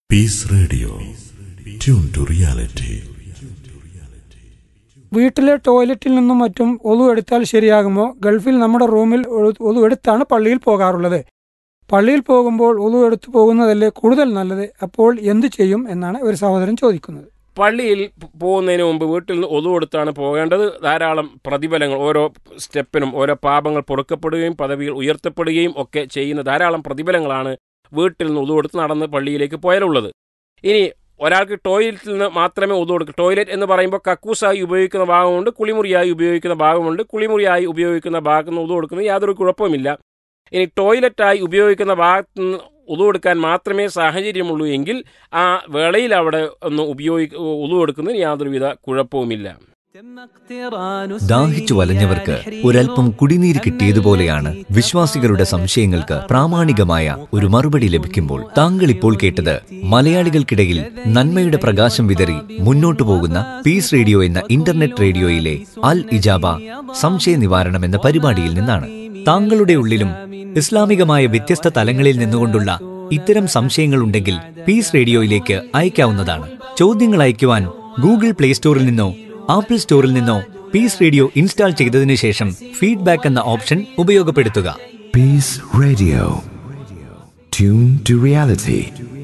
piece radio tune to reality വീട്ടിലെ ടോയ്ലറ്റിൽ നിന്നും മറ്റും ഒതു എടുത്താൽ ശരിയാകുമോ ഗൾഫിൽ നമ്മുടെ റൂമിൽ ഒഴു- ഒതു എടുത്താണ് പള്ളിയിൽ പോകാറുള്ളത് പള്ളിയിൽ പോകുമ്പോൾ ഒതു എടുത്തു പോകുന്നതല്ലേ കൂടുതൽ നല്ലത് അപ്പോൾ എന്തു ചെയ്യും എന്നാണ് ഒരു സഹോദരൻ ചോദിക്കുന്നത് പള്ളിയിൽ പ് പോകുന്നതിന് മുമ്പ് വീട്ടിൽ നിന്ന് ഒതു കൊടുത്താണ് പോകേണ്ടത് ധാരാളം പ്രതിഫലങ്ങൾ ഓരോ സ്റ്റെപ്പിനും ഓരോ പാപങ്ങൾ പൊറുക്കപ്പെടുകയും പദവികൾ ഉയർത്തപ്പെടുകയും ഒക്കെ ചെയ്യുന്ന ധാരാളം പ്രതിഫലങ്ങളാണ് വീട്ടിൽ നിന്ന് ഒതു കൊടുത്ത് നടന്ന് പള്ളിയിലേക്ക് പോയാലുള്ളത് ഇനി ഒരാൾക്ക് ടോയ്ലറ്റിൽ നിന്ന് മാത്രമേ ഒതു കൊടുക്കൂ ടോയ്ലറ്റ് എന്ന് പറയുമ്പോൾ കക്കൂസായി ഉപയോഗിക്കുന്ന ഭാഗമുണ്ട് കുളിമുറിയായി ഉപയോഗിക്കുന്ന ഭാഗമുണ്ട് കുളിമുറിയായി ഉപയോഗിക്കുന്ന ഭാഗത്ത് നിന്ന് ഒതു കൊടുക്കുന്നത് യാതൊരു കുഴപ്പവുമില്ല ഇനി ടോയ്ലറ്റായി ഉപയോഗിക്കുന്ന ഭാഗത്ത് നിന്ന് ഉതു കൊടുക്കാൻ മാത്രമേ സാഹചര്യമുള്ളൂ എങ്കിൽ ആ വേളയിൽ അവിടെ ഒന്ന് ഉപയോഗിക്ക ഉതു കൊടുക്കുന്നതിന് യാതൊരുവിധ കുഴപ്പവുമില്ല ദാഹിച്ചു വലഞ്ഞവർക്ക് ഒരൽപ്പം കുടിനീര് കിട്ടിയതുപോലെയാണ് വിശ്വാസികളുടെ സംശയങ്ങൾക്ക് പ്രാമാണികമായ ഒരു മറുപടി ലഭിക്കുമ്പോൾ താങ്കൾ ഇപ്പോൾ കേട്ടത് മലയാളികൾക്കിടയിൽ നന്മയുടെ പ്രകാശം വിതറി മുന്നോട്ടു പോകുന്ന പീസ് റേഡിയോ എന്ന ഇന്റർനെറ്റ് റേഡിയോയിലെ അൽ ഇജാബ സംശയ നിവാരണം എന്ന പരിപാടിയിൽ നിന്നാണ് താങ്കളുടെ ഉള്ളിലും ഇസ്ലാമികമായ വ്യത്യസ്ത തലങ്ങളിൽ നിന്നുകൊണ്ടുള്ള ഇത്തരം സംശയങ്ങളുണ്ടെങ്കിൽ പീസ് റേഡിയോയിലേക്ക് അയക്കാവുന്നതാണ് ചോദ്യങ്ങൾ അയക്കുവാൻ ഗൂഗിൾ പ്ലേ സ്റ്റോറിൽ നിന്നോ ആപ്പിൾ സ്റ്റോറിൽ നിന്നോ പീസ് റേഡിയോ ഇൻസ്റ്റാൾ ചെയ്തതിനു ശേഷം ഫീഡ്ബാക്ക് എന്ന ഓപ്ഷൻ ഉപയോഗപ്പെടുത്തുക peace radio tune to reality